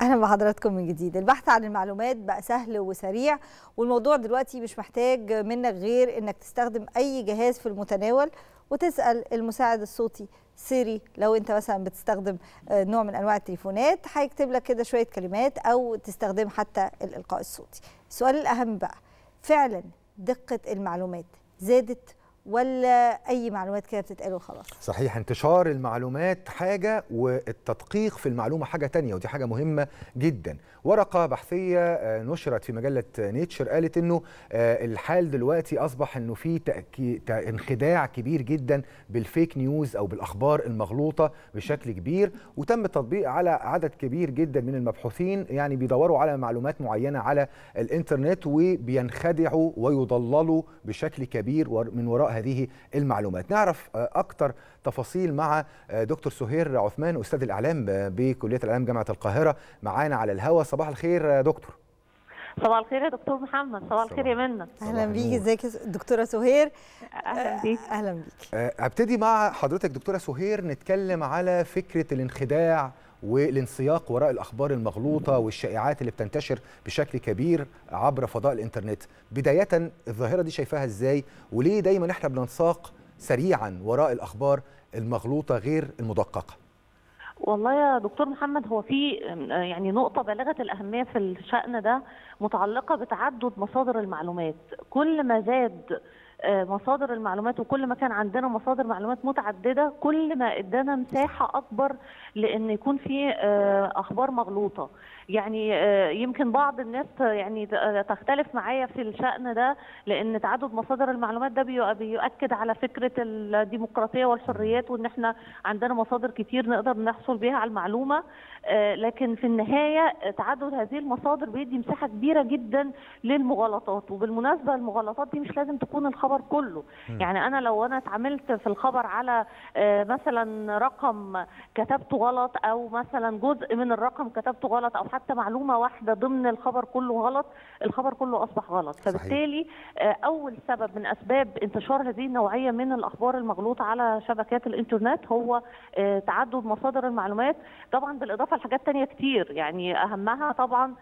اهلا بحضراتكم من جديد البحث عن المعلومات بقى سهل وسريع والموضوع دلوقتي مش محتاج منك غير انك تستخدم اي جهاز في المتناول وتسال المساعد الصوتي سيري لو انت مثلا بتستخدم نوع من انواع التليفونات هيكتب لك كده شويه كلمات او تستخدم حتى الالقاء الصوتي السؤال الاهم بقى فعلا دقه المعلومات زادت ولا اي معلومات كده بتتقال وخلاص صحيح انتشار المعلومات حاجه والتدقيق في المعلومه حاجه تانية ودي حاجه مهمه جدا ورقه بحثيه نشرت في مجله نيتشر قالت انه الحال دلوقتي اصبح انه في انخداع كبير جدا بالفيك نيوز او بالاخبار المغلوطه بشكل كبير وتم التطبيق على عدد كبير جدا من المبحوثين يعني بيدوروا على معلومات معينه على الانترنت وبينخدعوا ويضللوا بشكل كبير من وراء هذه المعلومات نعرف اكثر تفاصيل مع دكتور سهير عثمان استاذ الاعلام بكليه الاعلام جامعه القاهره معانا على الهواء صباح الخير دكتور صباح الخير يا دكتور محمد صباح الخير يا منى اهلا بيكي ازيك دكتوره سهير اهلا بيك اهلا بيك ابتدي مع حضرتك دكتوره سهير نتكلم على فكره الانخداع والانسياق وراء الاخبار المغلوطه والشائعات اللي بتنتشر بشكل كبير عبر فضاء الانترنت بدايه الظاهره دي شايفاها ازاي وليه دايما احنا بننساق سريعا وراء الاخبار المغلوطه غير المدققه والله يا دكتور محمد هو في يعني نقطة بالغة الأهمية في الشأن ده متعلقة بتعدد مصادر المعلومات كل ما زاد مصادر المعلومات وكل ما كان عندنا مصادر معلومات متعدده كل ما ادانا مساحه اكبر لان يكون في اخبار مغلوطه يعني يمكن بعض الناس يعني تختلف معايا في الشان ده لان تعدد مصادر المعلومات ده بيؤكد على فكره الديمقراطيه والحريات وان احنا عندنا مصادر كتير نقدر نحصل بيها على المعلومه لكن في النهايه تعدد هذه المصادر بيدي مساحه كبيره جدا للمغالطات وبالمناسبه المغالطات دي مش لازم تكون الخبر كله يعني انا لو انا اتعاملت في الخبر على مثلا رقم كتبته غلط او مثلا جزء من الرقم كتبته غلط او حتى معلومه واحده ضمن الخبر كله غلط الخبر كله اصبح غلط فبالتالي صحيح. اول سبب من اسباب انتشار هذه النوعيه من الاخبار المغلوطه على شبكات الانترنت هو تعدد مصادر المعلومات طبعا بالاضافه لحاجات تانية كتير يعني اهمها طبعا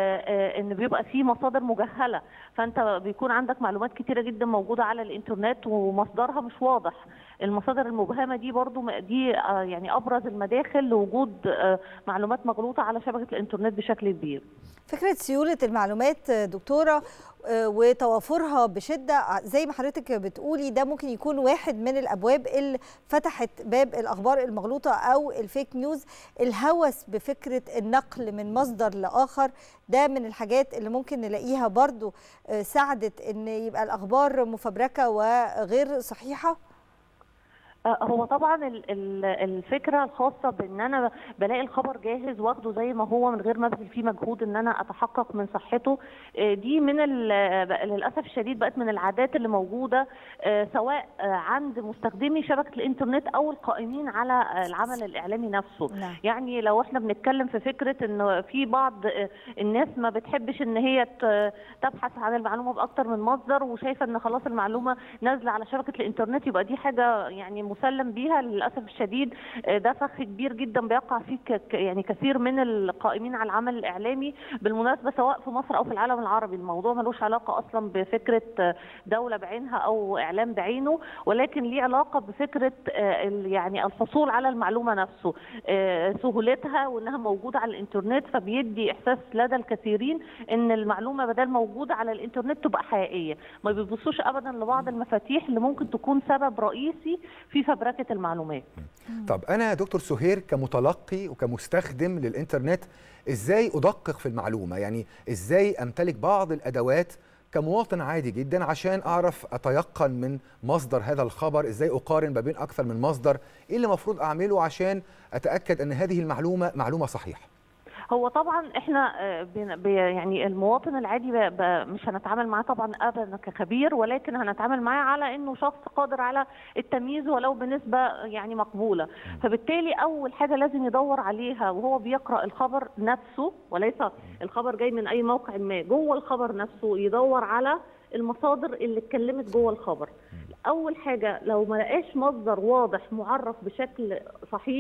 ان بيبقى في مصادر مجهله فانت بيكون عندك معلومات كتيره جدا موجوده على الانترنت ومصدرها مش واضح المصادر المبهمه دي برضو دي يعني ابرز المداخل لوجود معلومات مغلوطه على شبكه الانترنت بشكل كبير فكره سيوله المعلومات دكتوره وتوافرها بشده زي ما حضرتك بتقولي ده ممكن يكون واحد من الابواب اللي فتحت باب الاخبار المغلوطه او الفيك نيوز الهوس بفكره النقل من مصدر لاخر ده من الحاجات اللي ممكن نلاقيها برضو ساعدت ان يبقى الاخبار مفبركه وغير صحيحه هو طبعا الفكره الخاصه بان انا بلاقي الخبر جاهز واخده زي ما هو من غير ما ابذل فيه مجهود ان انا اتحقق من صحته دي من للاسف الشديد بقت من العادات اللي موجوده سواء عند مستخدمي شبكه الانترنت او القائمين على العمل الاعلامي نفسه نعم. يعني لو احنا بنتكلم في فكره ان في بعض الناس ما بتحبش ان هي تبحث عن المعلومه باكتر من مصدر وشايفه ان خلاص المعلومه نازله على شبكه الانترنت يبقى دي حاجه يعني مسلم بيها للاسف الشديد ده فخ كبير جدا بيقع فيه يعني كثير من القائمين على العمل الاعلامي بالمناسبه سواء في مصر او في العالم العربي الموضوع ملوش علاقه اصلا بفكره دوله بعينها او اعلام بعينه ولكن ليه علاقه بفكره يعني الحصول على المعلومه نفسه سهولتها وانها موجوده على الانترنت فبيدي احساس لدى الكثيرين ان المعلومه بدل موجوده على الانترنت تبقى حقيقيه ما بيبصوش ابدا لبعض المفاتيح اللي ممكن تكون سبب رئيسي في فبركه المعلومات. طب انا دكتور سهير كمتلقي وكمستخدم للانترنت ازاي ادقق في المعلومه؟ يعني ازاي امتلك بعض الادوات كمواطن عادي جدا عشان اعرف اتيقن من مصدر هذا الخبر، ازاي اقارن ما بين اكثر من مصدر، ايه اللي المفروض اعمله عشان اتاكد ان هذه المعلومه معلومه صحيحه؟ هو طبعا احنا بي يعني المواطن العادي ب ب مش هنتعامل معاه طبعا ابدا كخبير ولكن هنتعامل معاه على انه شخص قادر على التمييز ولو بنسبه يعني مقبوله فبالتالي اول حاجه لازم يدور عليها وهو بيقرا الخبر نفسه وليس الخبر جاي من اي موقع ما جوه الخبر نفسه يدور على المصادر اللي اتكلمت جوه الخبر اول حاجه لو ما لقاش مصدر واضح معرف بشكل صحيح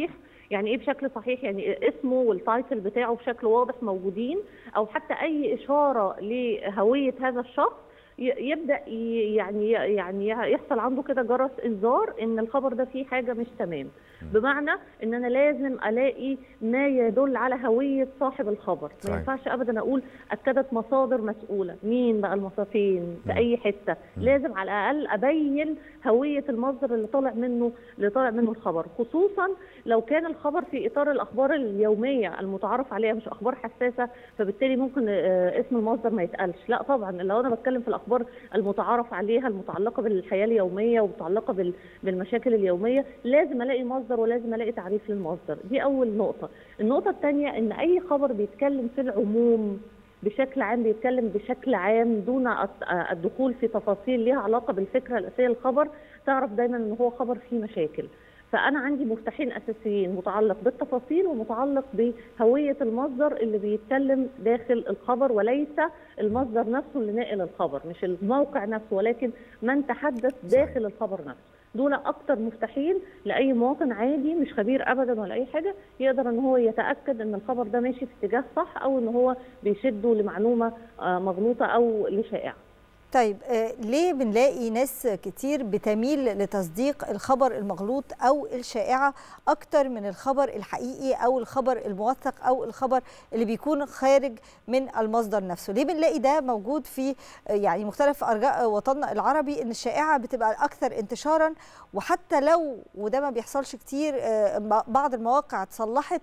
يعني ايه بشكل صحيح يعني اسمه والتايتل بتاعه بشكل واضح موجودين او حتى اي اشاره لهويه هذا الشخص يبدا يعني يعني يحصل عنده كده جرس انذار ان الخبر ده فيه حاجه مش تمام بمعنى ان انا لازم الاقي ما يدل على هويه صاحب الخبر ما ينفعش ابدا اقول اكدت مصادر مسؤوله مين بقى المصادر فين في اي حته لازم على الاقل ابين هويه المصدر اللي طالع منه اللي طالع منه الخبر خصوصا لو كان الخبر في اطار الاخبار اليوميه المتعارف عليها مش اخبار حساسه فبالتالي ممكن اسم المصدر ما يتقالش لا طبعا لو انا بتكلم في الاخبار المتعارف عليها المتعلقه بالحياه اليوميه ومتعلقه بالمشاكل اليوميه لازم الاقي مصدر ولازم الاقي تعريف للمصدر دي اول نقطه النقطه الثانيه ان اي خبر بيتكلم في العموم بشكل عام بيتكلم بشكل عام دون الدخول في تفاصيل ليها علاقه بالفكره الاساسيه للخبر تعرف دايما ان هو خبر فيه مشاكل فانا عندي مفتاحين اساسيين متعلق بالتفاصيل ومتعلق بهويه المصدر اللي بيتكلم داخل الخبر وليس المصدر نفسه اللي ناقل الخبر مش الموقع نفسه ولكن من تحدث داخل الخبر نفسه دول اكتر مفتاحين لاي مواطن عادي مش خبير ابدا ولا اي حاجه يقدر ان هو يتاكد ان الخبر ده ماشي في اتجاه صح او ان هو بيشده لمعلومه مغلوطه او لشائعه طيب آه ليه بنلاقي ناس كتير بتميل لتصديق الخبر المغلوط او الشائعه اكتر من الخبر الحقيقي او الخبر الموثق او الخبر اللي بيكون خارج من المصدر نفسه ليه بنلاقي ده موجود في يعني مختلف ارجاء وطننا العربي ان الشائعه بتبقى الاكثر انتشارا وحتى لو وده ما بيحصلش كتير آه بعض المواقع تصلحت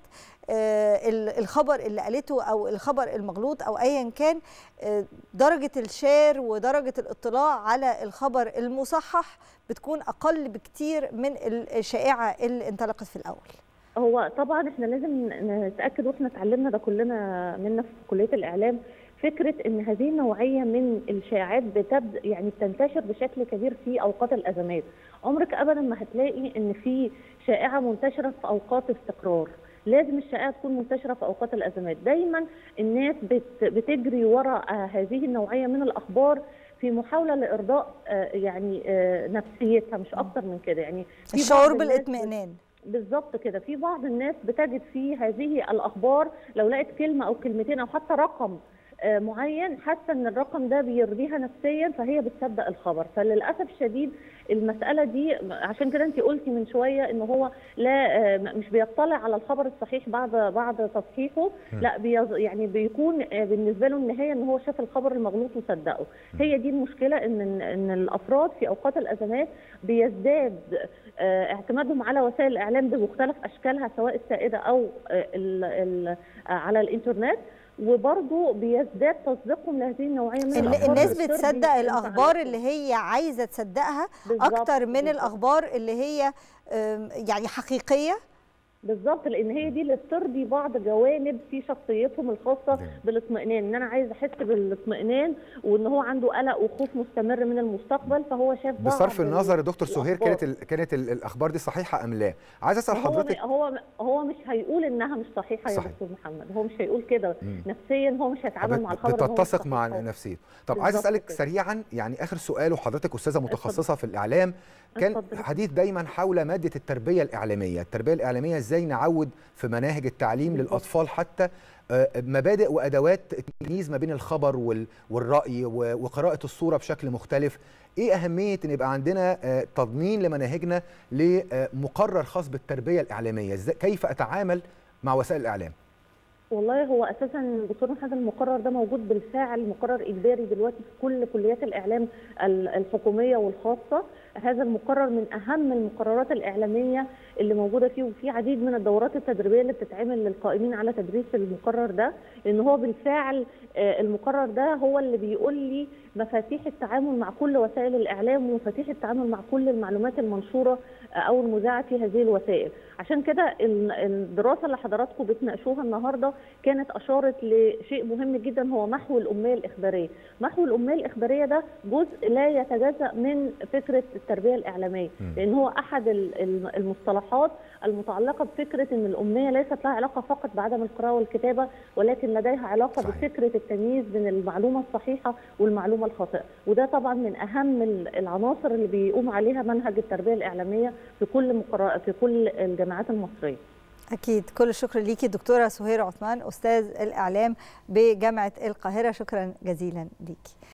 الخبر اللي قالته او الخبر المغلوط او ايا كان درجه الشير ودرجه الاطلاع على الخبر المصحح بتكون اقل بكتير من الشائعه اللي انطلقت في الاول هو طبعا احنا لازم نتاكد واحنا اتعلمنا ده كلنا منا في كليه الاعلام فكره ان هذه النوعيه من الشائعات بتبدا يعني بتنتشر بشكل كبير في اوقات الازمات عمرك ابدا ما هتلاقي ان في شائعه منتشره في اوقات استقرار لازم الشائعه تكون منتشره في اوقات الازمات دايما الناس بت بتجري وراء هذه النوعيه من الاخبار في محاوله لارضاء يعني نفسيتها مش اكتر من كده يعني الشعور بالاطمئنان بالظبط كده في بعض الناس بتجد في هذه الاخبار لو لقت كلمه او كلمتين او حتى رقم معين حاسه ان الرقم ده بيرضيها نفسيا فهي بتصدق الخبر فللاسف الشديد المساله دي عشان كده انت قلتي من شويه ان هو لا مش بيطلع على الخبر الصحيح بعد بعد تصحيحه لا بيز يعني بيكون بالنسبه له النهايه ان هو شاف الخبر المغلوط وصدقه هي دي المشكله ان ان الافراد في اوقات الازمات بيزداد اعتمادهم على وسائل الاعلام بمختلف اشكالها سواء السائده او ال ال على الانترنت وبرضه بيزداد تصديقهم لهذه النوعيه من الاخبار الناس بتصدق الاخبار اللي هي عايزه تصدقها اكتر من بالزبط. الاخبار اللي هي يعني حقيقيه بالظبط لان هي دي اللي بترضي بعض جوانب في شخصيتهم الخاصه بالاطمئنان ان انا عايز احس بالاطمئنان وان هو عنده قلق وخوف مستمر من المستقبل فهو شاف بصرف النظر يا دكتور سهير كانت ال كانت ال الاخبار دي صحيحه ام لا عايز اسال حضرتك هو هو مش هيقول انها مش صحيحه صحيح. يا دكتور محمد هو مش هيقول كده نفسيا هو مش هيتعامل مع الخبر بتتسق مع نفسيته طب عايز اسالك سريعا يعني اخر سؤال وحضرتك استاذه متخصصه في الاعلام كان حديث دايما حول ماده التربيه الاعلاميه التربيه الاعلاميه ازاي نعود في مناهج التعليم للاطفال حتى مبادئ وادوات التمييز ما بين الخبر والراي وقراءه الصوره بشكل مختلف ايه اهميه ان يبقى عندنا تضمين لمناهجنا لمقرر خاص بالتربيه الاعلاميه كيف اتعامل مع وسائل الاعلام والله هو اساسا دكتور محمد المقرر ده موجود بالفعل مقرر اجباري دلوقتي في كل كليات الاعلام الحكوميه والخاصه هذا المقرر من اهم المقررات الاعلاميه اللي موجوده فيه وفي عديد من الدورات التدريبيه اللي بتتعمل للقائمين على تدريس المقرر ده لان هو بالفعل المقرر ده هو اللي بيقول لي مفاتيح التعامل مع كل وسائل الاعلام ومفاتيح التعامل مع كل المعلومات المنشوره او المذاعه في هذه الوسائل عشان كده الدراسه اللي حضراتكم بتناقشوها النهارده كانت اشارت لشيء مهم جدا هو محو الاميه الاخباريه محو الاميه الاخباريه ده جزء لا يتجزا من فكره التربيه الاعلاميه لان هو احد المصطلحات المتعلقه بفكره ان الاميه ليست لها علاقه فقط بعدم القراءه والكتابه ولكن لديها علاقه صحيح. بفكره التمييز بين المعلومه الصحيحه والمعلومه الخاطئه وده طبعا من اهم العناصر اللي بيقوم عليها منهج التربيه الاعلاميه في كل مقرأ في كل الجامعات المصريه اكيد كل الشكر ليكي دكتوره سهير عثمان استاذ الاعلام بجامعه القاهره شكرا جزيلا ليكي